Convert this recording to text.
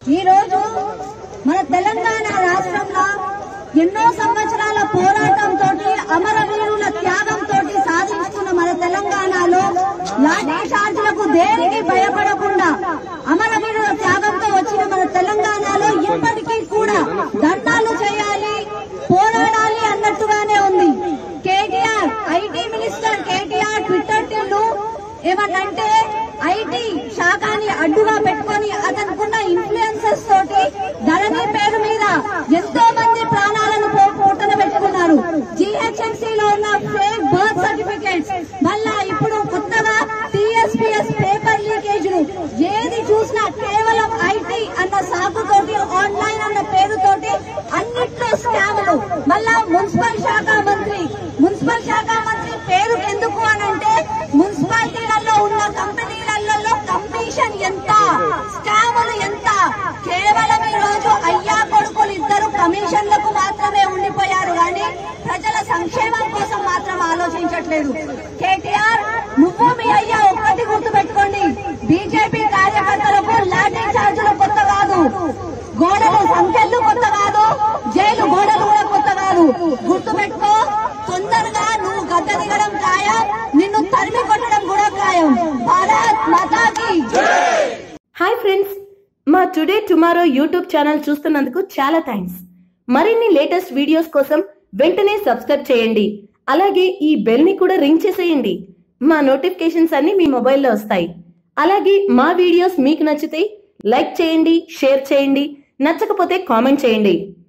ఈ రోజు మన తెలంగాణ రాష్ట్రంలో ఎన్నో సంవత్సరాల పోరాటంతో అమరవీరుల త్యాగంతో సాధించుకున్న మన తెలంగాణలో లాఠీ చార్జీలకు దేనికి భయపడకుండా అమరవీరుల త్యాగంతో వచ్చిన మన తెలంగాణలో ఇప్పటికీ కూడా దండాలు చేయాలి పోరాడాలి అన్నట్టుగానే ఉంది KTR IT minister KTR Twitter టిల్లు ఏమన్నంటే ఐటీ శాఖని అడ్డుగా పెట్టుకొని అతనుకున్న ఇన్ఫ్లుయెన్సెస్ తోటి ధరణి పేరు మీద ఎంతో మంది ప్రాణాలను పో- పొట్టన పెట్టుకున్నారు జిహెచ్ఎంసీ లో ఉన్న ఫేక్ బర్త్ సర్టిఫికేట్స్ మళ్ళా ఇప్పుడు కొత్తగా టీఎస్పీఎస్ పేపర్ లీకేజీలు ఏది చూసినా కేవలం ఐటీ అన్న సాకుతోటి ఆన్లైన్ అన్న పేరుతోటి అన్నిట్లో స్కాములు మళ్ళా మున్సిపల్ శాఖ మంత్రి మున్సిపల్ శాఖ మంత్రి పేరు ఎందుకు అనంటే మున్సిపాలిటీలలో ఉన్న కంపెనీలలో కమిషన్ ఎంత స్కాములు ఎంత కేవలం ఈ రోజు అయ్యా కొడుకులు ఇద్దరు కమిషన్లకు మాత్రమే ఉండిపోయారు కానీ ప్రజల సంక్షేమం కోసం మాత్రం ఆలోచించట్లేదు కేటీఆర్ నువ్వు మీ అయ్యా ఒక్కటి గుర్తు పెట్టుకోండి బీజేపీ కార్యకర్తలకు లాఠీ చార్జీలు కొత్త కాదు గోడలు సంఖ్యలు కొత్త కాదు జైలు గోడలు కూడా కొత్త కాదు గుర్తు పెట్టుకో తొందరగా నువ్వు గద్ద దిగడం ఖాయం నిన్ను తరిమి కొట్టడం కూడా ఖాయం భారత్ మాతాకి హాయ్ ఫ్రెండ్స్ మా టుడే టుమారో యూట్యూబ్ ఛానల్ చూస్తున్నందుకు చాలా థ్యాంక్స్ మరిన్ని లేటెస్ట్ వీడియోస్ కోసం వెంటనే సబ్స్క్రైబ్ చేయండి అలాగే ఈ బెల్ ని కూడా రింగ్ చేసేయండి మా నోటిఫికేషన్స్ అన్ని మీ మొబైల్లో వస్తాయి అలాగే మా వీడియోస్ మీకు నచ్చితే లైక్ చేయండి షేర్ చేయండి నచ్చకపోతే కామెంట్ చేయండి